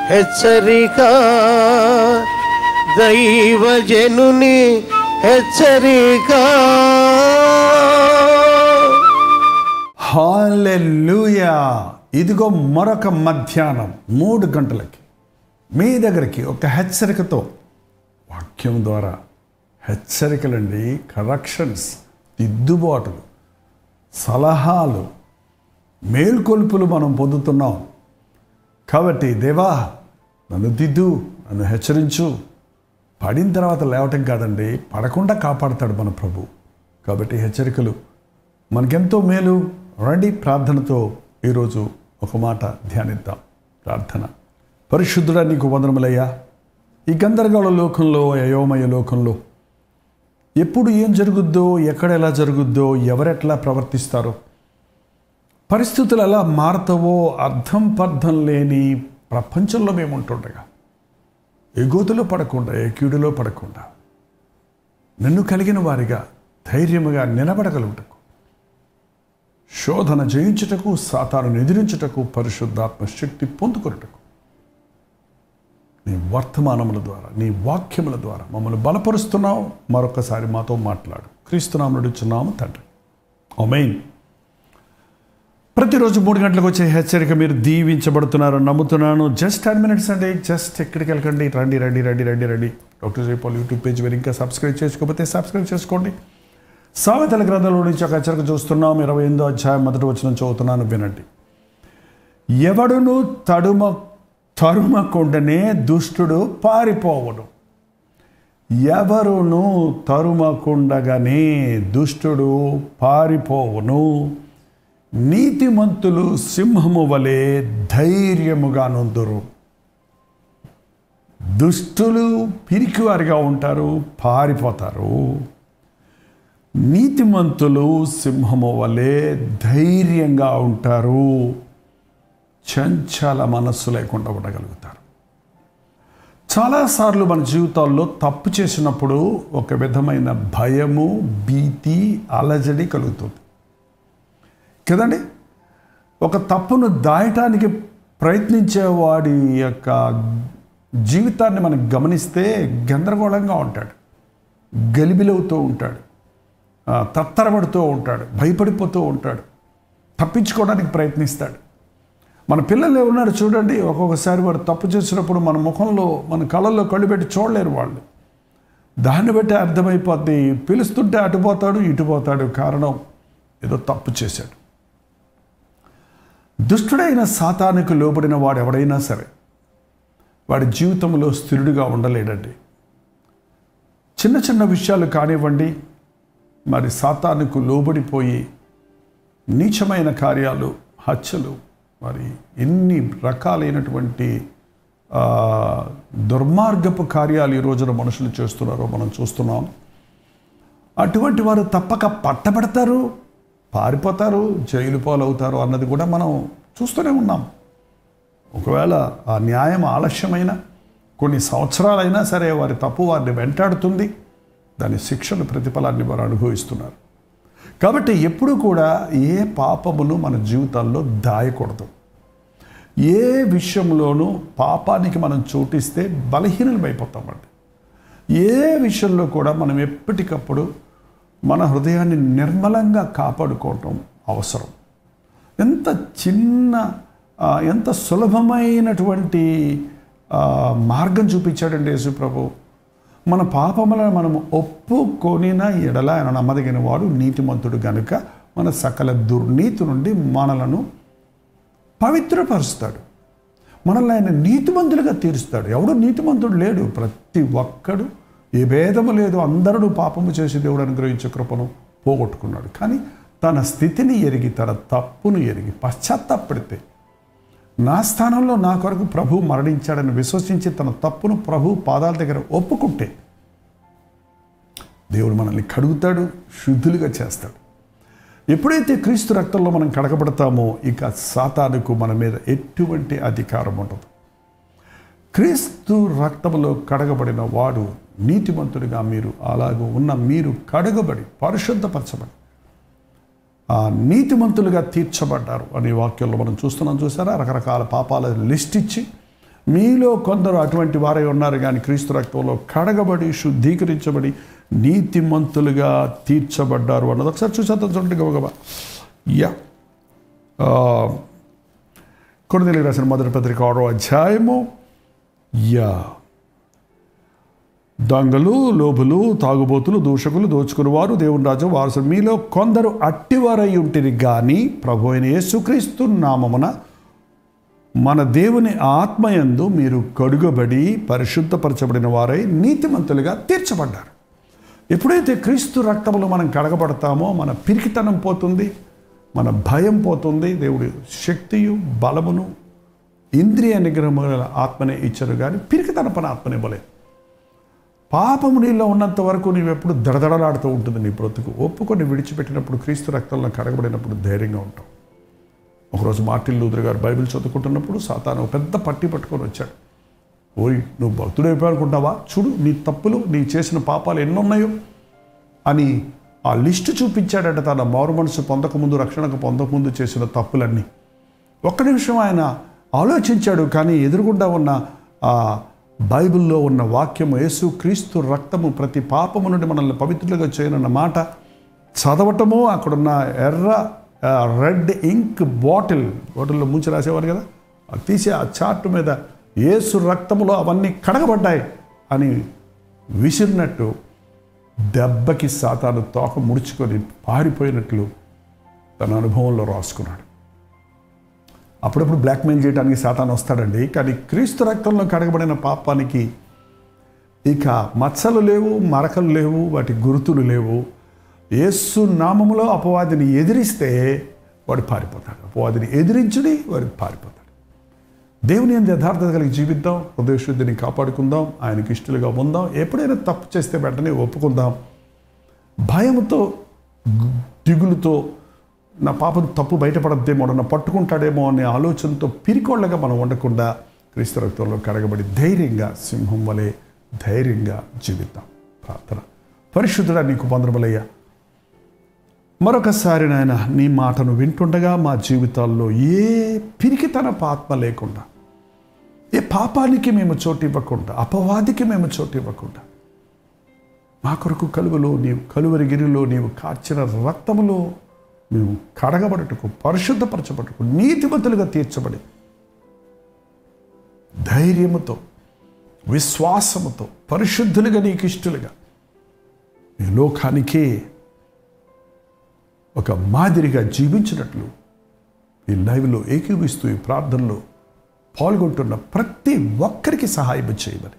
హెచ్చరిక దైవజనుని హెచ్చరిక హాలెలూయా ఇదిగో మరొక మధ్యాహ్నం మూడు గంటలకి మీ దగ్గరికి ఒక హెచ్చరికతో వాక్యం ద్వారా హెచ్చరికలండి కరెక్షన్స్ దిద్దుబాటులు సలహాలు మేల్కొల్పులు మనం పొందుతున్నాం కాబట్టి దేవా నన్ను దిద్దు నన్ను హెచ్చరించు పడిన తర్వాత లేవటం కాదండి పడకుండా కాపాడతాడు మన ప్రభు కాబట్టి హెచ్చరికలు మనకెంతో మేలు రండి ప్రార్థనతో ఈరోజు ఒక మాట ధ్యానిద్దాం ప్రార్థన పరిశుద్ధుడా నీకు వందనములయ్యా ఈ గందరగోళ లోకంలో అయోమయ లోకంలో ఎప్పుడు ఏం జరుగుద్దో ఎక్కడ ఎలా జరుగుద్దో ఎవరెట్లా ప్రవర్తిస్తారో పరిస్థితులు ఎలా మారతావో అర్థం పర్థం లేని ప్రపంచంలో మేము ఉంటుండగా ఏ గోతులో పడకుండా ఏ కీడులో పడకుండా నిన్ను కలిగిన వారిగా ధైర్యముగా నిలబడగలుగుటకు శోధన జయించుటకు సాతాను ఎదిరించుటకు పరిశుద్ధాత్మ శక్తి పొందుకొనుటకు నీ వర్తమానముల ద్వారా నీ వాక్యముల ద్వారా మమ్మల్ని బలపరుస్తున్నావు మరొకసారి మాతో మాట్లాడు క్రీస్తునామను నడుచున్నాము తండ్రి ఒమెయిన్ ప్రతిరోజు మూడు గంటలకు వచ్చే హెచ్చరిక మీరు దీవించబడుతున్నారు నమ్ముతున్నాను జస్ట్ టెన్ మినిట్స్ అండి జస్ట్ ఎక్కడికి వెళ్ళకండి రండి రండి రండి రండి రండి డాక్టర్ జైపాల్ యూట్యూబ్ పేజ్ మీరు ఇంకా సబ్స్క్రైబ్ చేసుకోకపోతే సబ్స్క్రైబ్ చేసుకోండి సామెతల గ్రంథంలో నుంచి ఒక హెచ్చరిక చూస్తున్నాం ఇరవై ఎనిమిదో అధ్యాయం మొదటి వచ్చిన చదువుతున్నాను వినండి ఎవడును తడుమ తరుమకుండనే దుష్టుడు పారిపోవడు ఎవరును తరుమకుండగానే దుష్టుడు పారిపోవును నీతిమంతులు సింహము వలె ధైర్యముగా నొందురు దుష్టులు పిరికివారిగా ఉంటారు పారిపోతారు నీతిమంతులు సింహము వలె ధైర్యంగా ఉంటారు చంచల మనస్సు లేకుండా ఉండగలుగుతారు చాలాసార్లు మన జీవితాల్లో తప్పు చేసినప్పుడు ఒక విధమైన భయము భీతి అలజడి కలుగుతుంది కదండి ఒక తప్పును దాయటానికి ప్రయత్నించే వాడి యొక్క జీవితాన్ని మనం గమనిస్తే గందరగోళంగా ఉంటాడు గలిబిలవుతూ ఉంటాడు ఆ, తత్తరపడుతూ ఉంటాడు భయపడిపోతూ ఉంటాడు తప్పించుకోవడానికి ప్రయత్నిస్తాడు మన పిల్లలు ఉన్నారు చూడండి ఒక్కొక్కసారి వాడు తప్పు చేసినప్పుడు మన ముఖంలో మన కళ్ళల్లో కళ్ళు పెట్టి చూడలేరు వాళ్ళు దాన్ని బట్టి అర్థమైపోద్ది పిలుస్తుంటే అటుపోతాడు ఇటుపోతాడు కారణం ఏదో తప్పు చేశాడు దుష్టుడైన సాతానికి లోబడిన వాడు ఎవడైనా సరే వాడి జీవితంలో స్థిరుడిగా ఉండలేడండి చిన్న చిన్న విషయాలు కానివ్వండి మరి సాతానుకు లోబడిపోయి నీచమైన కార్యాలు హత్యలు మరి ఎన్ని రకాలైనటువంటి ఆ, దుర్మార్గపు కార్యాలు ఈ రోజున మనుషులు చేస్తున్నారో మనం చూస్తున్నాం అటువంటి వారు తప్పక పట్టబడతారు పారిపోతారు జైలు పాలవుతారు అన్నది కూడా మనం చూస్తూనే ఉన్నాం ఒకవేళ ఆ న్యాయం ఆలస్యమైన కొన్ని సంవత్సరాలైనా సరే వారి తప్పు వారిని వెంటాడుతుంది దాని శిక్షలు ప్రతిఫలాన్ని వారు అనుభవిస్తున్నారు కాబట్టి ఎప్పుడు కూడా ఏ పాపమును మన జీవితాల్లో దాయకూడదు ఏ విషయంలోనూ పాపానికి మనం చోటిస్తే బలహీనమైపోతామండి ఏ విషయంలో కూడా మనం ఎప్పటికప్పుడు మన హృదయాన్ని నిర్మలంగా కాపాడుకోవటం అవసరం ఎంత చిన్న ఆ, ఎంత సులభమైనటువంటి ఆ, మార్గం చూపించాడండి యేసు ప్రభు మన పాపములను మనము ఒప్పుకొనిన ఎడల ఆయన నమ్మదగిన వాడు నీతిమంతుడు గనుక మన సకల దుర్నీతి నుండి మనలను పవిత్రపరుస్తాడు మనల్ని ఆయన నీతిమంతులుగా తీరుస్తాడు ఎవడు నీతిమంతుడు లేడు ప్రతి ఒక్కడు ఏ భేదము లేదు అందరూ పాపము చేసి దేవుడు అనుగ్రహించే కృపను పోగొట్టుకున్నాడు కానీ తన స్థితిని ఎరిగి తన తప్పును ఎరిగి పశ్చాత్తాపడితే నా స్థానంలో నా కొరకు ప్రభు మరణించాడని విశ్వసించి తన తప్పును ప్రభు పాదాల దగ్గర ఒప్పుకుంటే దేవుడు మనల్ని కడుగుతాడు శుద్ధులుగా చేస్తాడు ఎప్పుడైతే క్రీస్తు రక్తంలో మనం కడగబడతామో ఇక సాతానుకు మన మీద ఎటువంటి అధికారం ఉండదు క్రీస్తు రక్తంలో కడగబడిన వాడు నీతిమంతుడిగా మీరు అలాగూ ఉన్న మీరు కడగబడి పరిశుద్ధపరచబడి ఆ నీతిమంతులుగా తీర్చబడ్డారు అనే వాక్యంలో మనం చూస్తున్నాం చూసారా రకరకాల పాపాల లిస్ట్ ఇచ్చి మీలో కొందరు అటువంటి వారై ఉన్నారు కానీ క్రీస్తు రక్తంలో కడగబడి శుద్ధీకరించబడి నీతిమంతులుగా తీర్చబడ్డారు అన్నది ఒకసారి చూసేద్దాం చూడండి గబగబా యా కొడుదలి రాసిన మొదటి పత్రిక ఆరో అధ్యాయము యా దొంగలు లోబులు తాగుబోతులు దూషకులు దోచుకుని వారు దేవుని రాజు వారసులు మీలో కొందరు అట్టివారై ఉంటిరి కానీ ప్రభు అయిన యేసుక్రీస్తు నామమున మన దేవుని ఆత్మయందు మీరు కడుగబడి పరిశుద్ధపరచబడిన వారై నీతిమంతులుగా తీర్చబడ్డారు ఎప్పుడైతే క్రీస్తు రక్తములో మనం కడగబడతామో మన పిరికితనం పోతుంది మన భయం పోతుంది దేవుడి శక్తియు బలమును ఇంద్రియ నిగ్రహము గల ఆత్మనే ఇచ్చారు కానీ పిరికితనపన ఆత్మనే ఇవ్వలేదు పాపము నీలో ఉన్నంత వరకు నీవు ఎప్పుడు దడదడలాడుతూ ఉంటుంది నీ బ్రతుకు ఒప్పుకొని విడిచిపెట్టినప్పుడు క్రీస్తు రక్తంలో కడగబడినప్పుడు ధైర్యంగా ఉంటాం ఒకరోజు మార్టిన్ లూథర్ గారు బైబిల్ చదువుకుంటున్నప్పుడు సాతాను ఒక పెద్ద పట్టి పట్టుకొని వచ్చాడు ఓయ్ నువ్వు భక్తుడైపోయి అనుకుంటావా చూడు నీ తప్పులు నీ చేసిన పాపాలు ఎన్నున్నాయో అని ఆ లిస్టు చూపించాడట తన మారు మనసు పొందకముందు రక్షణకు పొందకముందు చేసిన తప్పులన్నీ ఒక్క నిమిషం ఆయన ఆలోచించాడు కానీ ఎదురుగుండా ఉన్న ఆ బైబిల్లో ఉన్న వాక్యము యేసు క్రీస్తు రక్తము ప్రతి పాపము నుండి మనల్ని పవిత్రులుగా చేయనన్న మాట చదవటము అక్కడున్న ఎర్ర ఆ, రెడ్ ఇంక్ బాటిల్ బాటిల్లో ముంచి రాసేవారు కదా అది తీసి ఆ చార్ట్ మీద యేసు రక్తములో అవన్నీ కడగబడ్డాయి అని విసిరినట్టు దెబ్బకి సాతాను తోక ముడుచుకొని పారిపోయినట్లు తన అనుభవంలో రాసుకున్నాడు అప్పుడప్పుడు బ్లాక్మెయిల్ చేయడానికి సాతాను వస్తాడండి కానీ క్రీస్తు రక్తంలో కడగబడిన పాపానికి ఇక మచ్చలు లేవు మరకలు లేవు వాటి గుర్తులు లేవు యేసు నామములో అపవాదిని ఎదిరిస్తే వాడు పారిపోతాడు అపవాదిని ఎదిరించుడి వాడు పారిపోతాడు దేవుని ఎందు యథార్థత కలిగి జీవిద్దాం హృదయశుద్ధిని కాపాడుకుందాం ఆయనకి ఇష్టలుగా ఉందాం ఎప్పుడైనా తప్పు చేస్తే వెంటనే ఒప్పుకుందాం భయంతో గు- దిగులుతో నా పాపం తప్పు బయటపడద్దేమో నన్ను పట్టుకుంటాడేమో అనే ఆలోచనతో పిరికోళ్ళగా మనం ఉండకుండా క్రీస్తు రక్తంలో కడగబడి ధైర్యంగా సింహం వలె ధైర్యంగా జీవిద్దాం ప్రార్థన పరిశుద్ధుడా నీకు పొందరబలయ్యా మరొకసారి నాయన నీ మాటను వింటుండగా మా జీవితాల్లో ఏ పిరికితన ఆత్మ లేకుండా ఏ పాపానికి మేము చోటు ఇవ్వకుండా అపవాదికి మేము చోటు ఇవ్వకుండా మా కొరకు కలువలో నీవు కలువరి గిరిలో నీవు కార్చిన రక్తములో మేము కడగబడుటకు పరిశుద్ధపరచబడుటకు నీతిమంతులుగా తీర్చబడి ధైర్యముతో విశ్వాసముతో పరిశుద్ధులుగా నీకు ఇష్టలుగా ఈ లోకానికే ఒక మాదిరిగా జీవించినట్లు ఈ లైవ్లో ఏకీవిస్తూ ఈ ప్రార్థనలో పాల్గొంటున్న ప్రతి ఒక్కరికి సహాయం చేయమని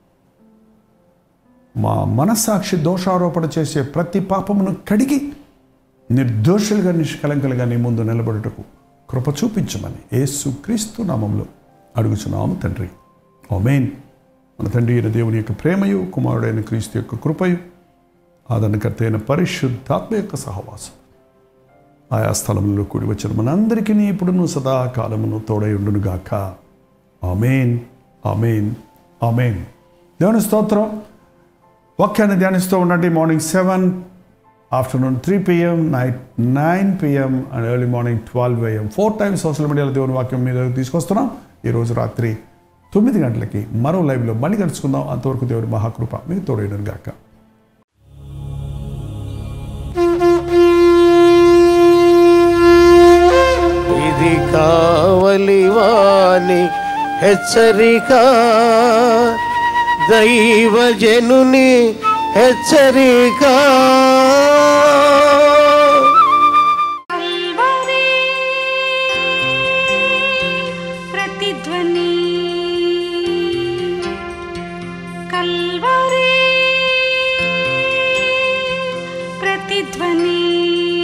మా మనస్సాక్షి దోషారోపణ చేసే ప్రతి పాపమును కడిగి నిర్దోషులుగా నిష్కలంకలుగా నీ ముందు నిలబడుటకు కృప చూపించమని యేసు క్రీస్తు నామంలో అడుగుచున్నాము తండ్రి ఆమేన్ మన తండ్రి అయిన దేవుని యొక్క ప్రేమయు కుమారుడైన క్రీస్తు యొక్క కృపయు ఆదరణకర్త అయిన పరిశుద్ధాత్మ యొక్క సహవాసం ఆయా స్థలంలో కూడి వచ్చిన మనందరికీ ఇప్పుడును సదాకాలమును తోడై ఉండునుగాక ఆమెన్ ఆమెన్ ఆమెన్ దేవుని స్తోత్రం వాక్యాన్ని ధ్యానిస్తూ ఉండండి morning seven afternoon three PM night nine PM and early morning twelve AM four times social మీడియాలో దేవుని వాక్యం మీద తీసుకొస్తున్నాం ఈరోజు రాత్రి తొమ్మిది గంటలకి మరో లైవ్లో మళ్ళీ కలుసుకుందాం అంతవరకు దేవుని మహాకృప మీకు తోడైనను గాక ఇది కావలి వాని హెచ్చరిక దైవజనుని హెచ్చరిక కల్వరి ప్రతిధ్వని కల్వరి ప్రతిధ్వని